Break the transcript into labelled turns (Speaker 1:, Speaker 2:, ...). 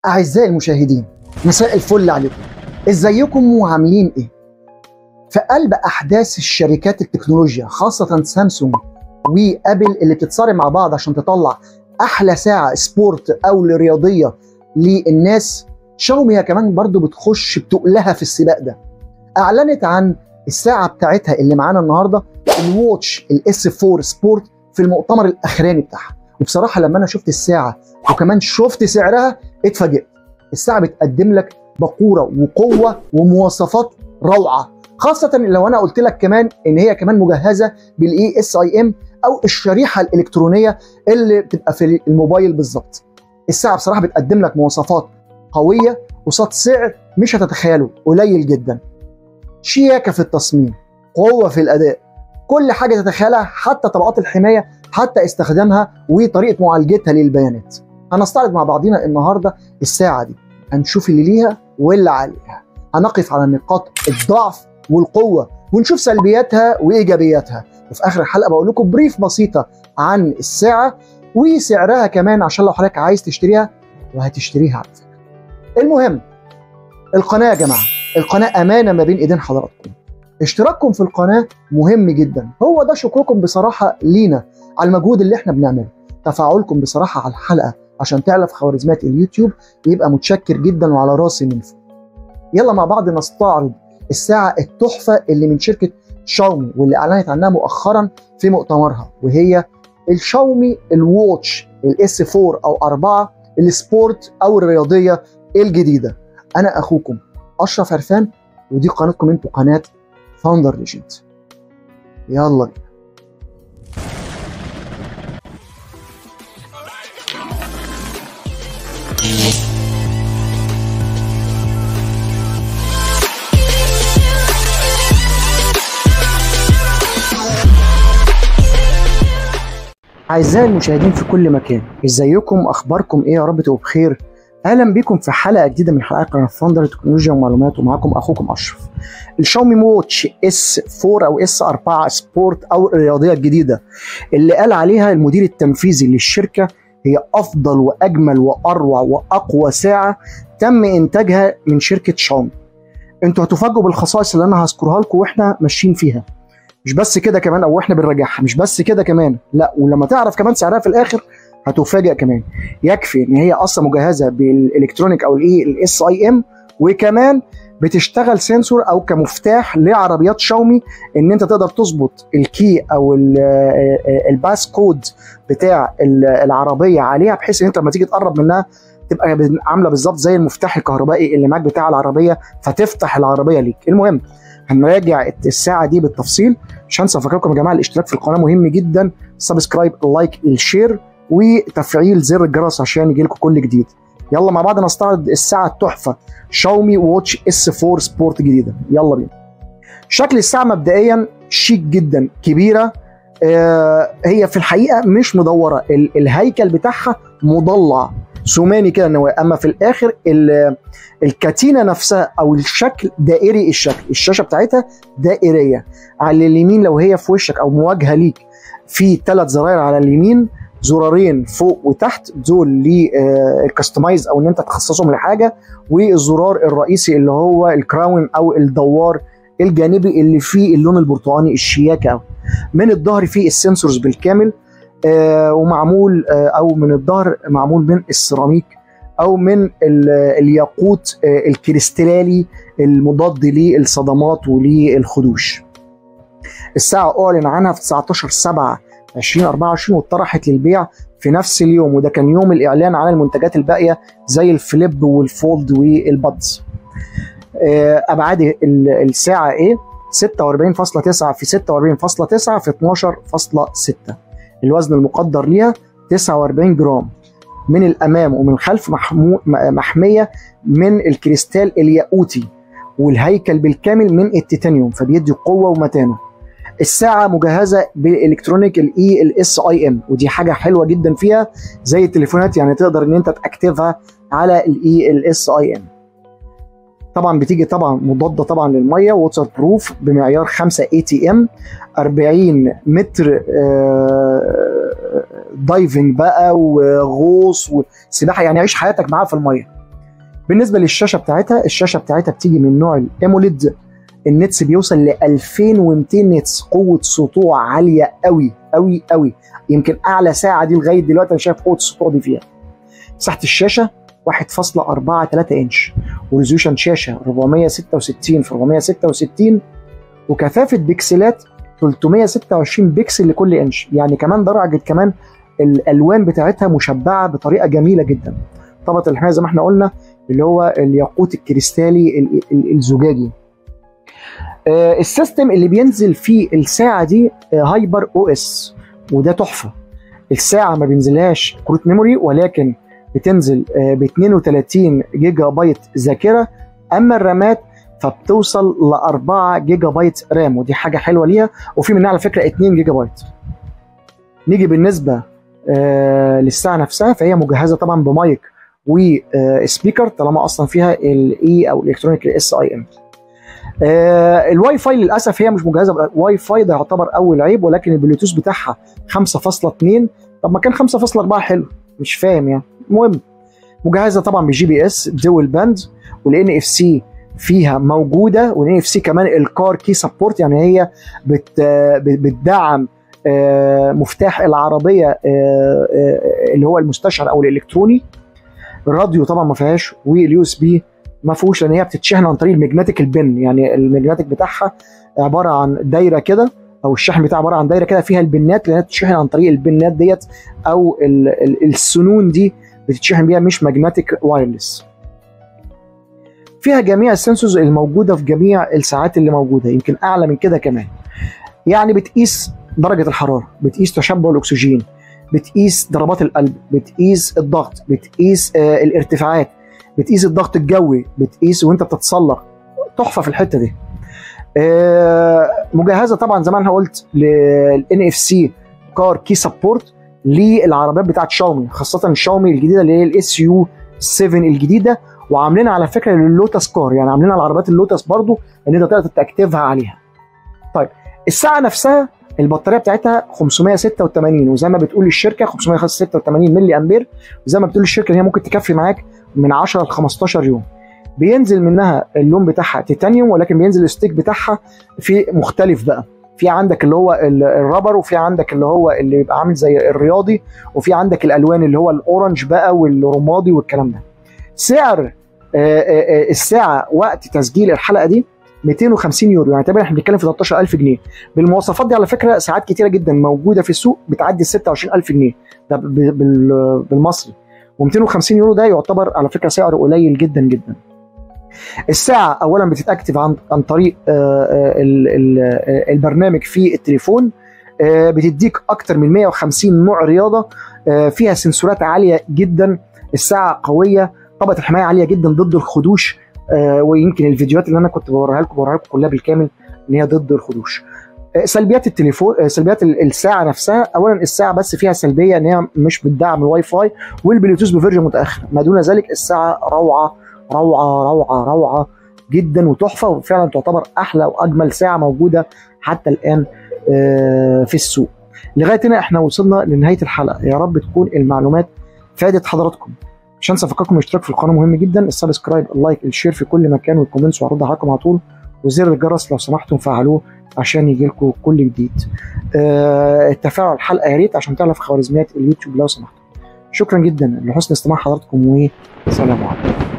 Speaker 1: أعزائي المشاهدين مساء الفل عليكم ازيكم وعاملين ايه؟ في قلب أحداث الشركات التكنولوجيا خاصة سامسونج وأبل اللي بتتصارع مع بعض عشان تطلع أحلى ساعة سبورت أو رياضية للناس شاومي هي كمان برضو بتخش بتقلها في السباق ده أعلنت عن الساعة بتاعتها اللي معانا النهاردة الواتش الاس 4 سبورت في المؤتمر الأخراني بتاعها وبصراحة لما أنا شفت الساعة وكمان شفت سعرها اتفاجئت الساعة بتقدم لك بقورة وقوة ومواصفات روعة خاصة لو أنا قلت لك كمان إن هي كمان مجهزة بالاي اس اي ام أو الشريحة الإلكترونية اللي بتبقى في الموبايل بالظبط الساعة بصراحة بتقدم لك مواصفات قوية قصاد سعر مش هتتخيله قليل جدا شياكة في التصميم قوة في الأداء كل حاجة تتخيلها حتى طبقات الحماية حتى استخدامها وطريقة معالجتها للبيانات هنستعرض مع بعضينا النهاردة الساعة دي هنشوف اللي ليها واللي عليها هنقف على نقاط الضعف والقوة ونشوف سلبياتها وإيجابياتها وفي آخر الحلقة بقول لكم بريف بسيطة عن الساعة وسعرها كمان عشان لو حضرتك عايز تشتريها وهتشتريها على فكرة المهم القناة يا جماعة القناة أمانة ما بين إيدين حضراتكم اشتراككم في القناة مهم جدا هو ده شكركم بصراحة لينا على المجهود اللي احنا بنعمله تفاعلكم بصراحة على الحلقة عشان تعرف خوارزميات اليوتيوب يبقى متشكر جدا وعلى راسي من فوق يلا مع بعض نستعرض الساعة التحفة اللي من شركة شاومي واللي أعلنت عنها مؤخرا في مؤتمرها وهي الشاومي الواتش الاس 4 أو 4 السبورت أو الرياضية الجديدة أنا أخوكم أشرف عرفان ودي قناتكم انتوا قناة ثاندر ليجند يلا بينا أعزائي المشاهدين في كل مكان ازيكم اخباركم ايه يا رب تبقوا بخير اهلا بكم في حلقه جديده من حلقات قناه ثاندر تكنولوجيا ومعلومات ومعاكم اخوكم اشرف الشاومي واتش اس 4 او اس 4 سبورت او الرياضيه الجديده اللي قال عليها المدير التنفيذي للشركه هي افضل واجمل واروع واقوى ساعه تم انتاجها من شركه شاومي انتوا هتفاجئوا بالخصائص اللي انا هذكرها لكم واحنا ماشيين فيها مش بس كده كمان او احنا بنراجعها مش بس كده كمان لا ولما تعرف كمان سعرها في الاخر هتفاجئ كمان يكفي ان هي اصلا مجهزه بالالكترونيك او الاي الاس اي ام وكمان بتشتغل سنسور او كمفتاح لعربيات شاومي ان انت تقدر تظبط الكي او الباس كود بتاع العربيه عليها بحيث ان انت لما تيجي تقرب منها تبقى عامله بالظبط زي المفتاح الكهربائي اللي معاك بتاع العربيه فتفتح العربيه ليك المهم هنراجع الساعه دي بالتفصيل مش هنسى افكركم يا جماعه الاشتراك في القناه مهم جدا سبسكرايب لايك الشير وتفعيل زر الجرس عشان يجي لكم كل جديد يلا مع بعض نستعرض الساعه التحفه شاومي واتش اس 4 سبورت جديده يلا بينا شكل الساعه مبدئيا شيك جدا كبيره آه هي في الحقيقه مش مدوره الهيكل بتاعها مضلع ثماني كده نواه اما في الاخر الكاتينه نفسها او الشكل دائري الشكل الشاشه بتاعتها دائريه على اليمين لو هي في وشك او مواجهه ليك في ثلاث زراير على اليمين زرارين فوق وتحت دول للكستمايز او ان انت تخصصهم لحاجه والزرار الرئيسي اللي هو الكراون او الدوار الجانبي اللي فيه اللون البرتقاني الشياكه قوي من الظهر فيه السنسورز بالكامل آه ومعمول آه او من الظهر معمول من السيراميك او من الياقوت آه الكريستالي المضاد للصدمات وللخدوش الساعه اعلن عنها في 19 7 2024 واتطرحت للبيع في نفس اليوم وده كان يوم الاعلان عن المنتجات الباقيه زي الفليب والفولد والبادز ابعاد الساعه ايه 46.9 في 46.9 في 12.6 الوزن المقدر ليها 49 جرام من الامام ومن الخلف محميه من الكريستال الياقوتي والهيكل بالكامل من التيتانيوم فبيدي قوه ومتانه الساعه مجهزه بالالكترونيك الاي الاس اي ام ودي حاجه حلوه جدا فيها زي التليفونات يعني تقدر ان انت تاكتفها على الاي الاس اي ام طبعا بتيجي طبعا مضاده طبعا للميه ووتر بروف بمعيار 5 اي تي ام 40 متر دايفنج بقى وغوص وسباحه يعني عيش حياتك معاها في الميه بالنسبه للشاشه بتاعتها الشاشه بتاعتها بتيجي من نوع الايموليد النتس بيوصل ل 2200 نتس قوه سطوع عاليه قوي قوي قوي يمكن اعلى ساعه دي لغايه دلوقتي انا شايف قوه السطوع دي فيها مساحه الشاشه 1.43 انش وريزولوشن شاشه 466 في 466 وكثافه بكسلات 326 بكسل لكل انش يعني كمان درجه كمان الالوان بتاعتها مشبعه بطريقه جميله جدا طبقه الحمايه زي ما احنا قلنا اللي هو الياقوت الكريستالي الزجاجي آه السيستم اللي بينزل فيه الساعه دي آه هايبر او اس وده تحفه الساعه ما بينزلهاش كروت ميموري ولكن بتنزل آه ب 32 جيجا بايت ذاكره اما الرامات فبتوصل ل 4 جيجا بايت رام ودي حاجه حلوه ليها وفي منها على فكره 2 جيجا بايت نيجي بالنسبه آه للساعه نفسها فهي مجهزه طبعا بمايك وسبيكر طالما اصلا فيها الاي او الالكترونيك اس اي ام الواي فاي للاسف هي مش مجهزه واي فاي ده يعتبر اول عيب ولكن البلوتوث بتاعها 5.2 طب ما كان 5.4 حلو مش فاهم يعني المهم مجهزه طبعا بجي بي اس دول باند والان اف سي فيها موجوده والان اف سي كمان الكار كي سبورت يعني هي بت بتدعم مفتاح العربيه اللي هو المستشعر او الالكتروني الراديو طبعا ما فيهاش واليو اس بي ما فيهوش لان هي بتتشحن عن طريق الماجنتيك البن يعني الماجنتيك بتاعها عباره عن دايره كده او الشحن بتاعها عباره عن دايره كده فيها البنات لانها بتتشحن عن طريق البنات ديت او ال ال السنون دي بتتشحن بيها مش ماجنتيك وايرلس فيها جميع السنسورز الموجوده في جميع الساعات اللي موجوده يمكن اعلى من كده كمان يعني بتقيس درجه الحراره بتقيس تشبع الاكسجين بتقيس ضربات القلب بتقيس الضغط بتقيس آه الارتفاعات بتقيس الضغط الجوي بتقيس وانت بتتسلق تحفه في الحته دي آه مجهزه طبعا زي ما انا قلت للان اف سي كار كي سبورت للعربيات بتاعت شاومي خاصه الشاومي الجديده اللي هي الاس يو 7 الجديده وعاملينها على فكره للوتس كار يعني عاملينها على عربيات اللوتس برضو ان انت تقدر تاكتفها عليها طيب الساعه نفسها البطاريه بتاعتها 586 وزي ما بتقول الشركه 586 ملي امبير وزي ما بتقول الشركه ان هي ممكن تكفي معاك من 10 ل 15 يوم بينزل منها اللون بتاعها تيتانيوم ولكن بينزل الستيك بتاعها في مختلف بقى في عندك اللي هو الرابر وفي عندك اللي هو اللي بيبقى عامل زي الرياضي وفي عندك الالوان اللي هو الاورنج بقى والرمادي والكلام ده سعر الساعه وقت تسجيل الحلقه دي 250 يورو يعني تقريبا احنا بنتكلم في 13000 جنيه بالمواصفات دي على فكره ساعات كتيره جدا موجوده في السوق بتعدي 26000 جنيه ده بالمصري و250 يورو ده يعتبر على فكره سعر قليل جدا جدا الساعه اولا بتتاكتف عن عن طريق البرنامج في التليفون بتديك اكتر من 150 نوع رياضه فيها سنسورات عاليه جدا الساعه قويه طبقه الحمايه عاليه جدا ضد الخدوش ويمكن الفيديوهات اللي انا كنت بوريها لكم بوريها لكم كلها بالكامل ان هي ضد الخدوش سلبيات التليفون سلبيات الساعه نفسها اولا الساعه بس فيها سلبيه ان هي مش بتدعم الواي فاي والبلوتوث بفيرجن متاخر ما دون ذلك الساعه روعه روعه روعه روعه جدا وتحفه وفعلا تعتبر احلى واجمل ساعه موجوده حتى الان في السوق لغايه هنا احنا وصلنا لنهايه الحلقه يا رب تكون المعلومات فادت حضراتكم مش هنسى افكركم الاشتراك في القناه مهم جدا السبسكرايب اللايك الشير في كل مكان والكومنتس وهرد عليكم على طول وزر الجرس لو سمحتم فعلوه عشان يجي لكم كل جديد آه التفاعل الحلقه يا ريت عشان تعرف خوارزميات اليوتيوب لو سمحتم شكرا جدا لحسن استماع حضراتكم وسلام عليكم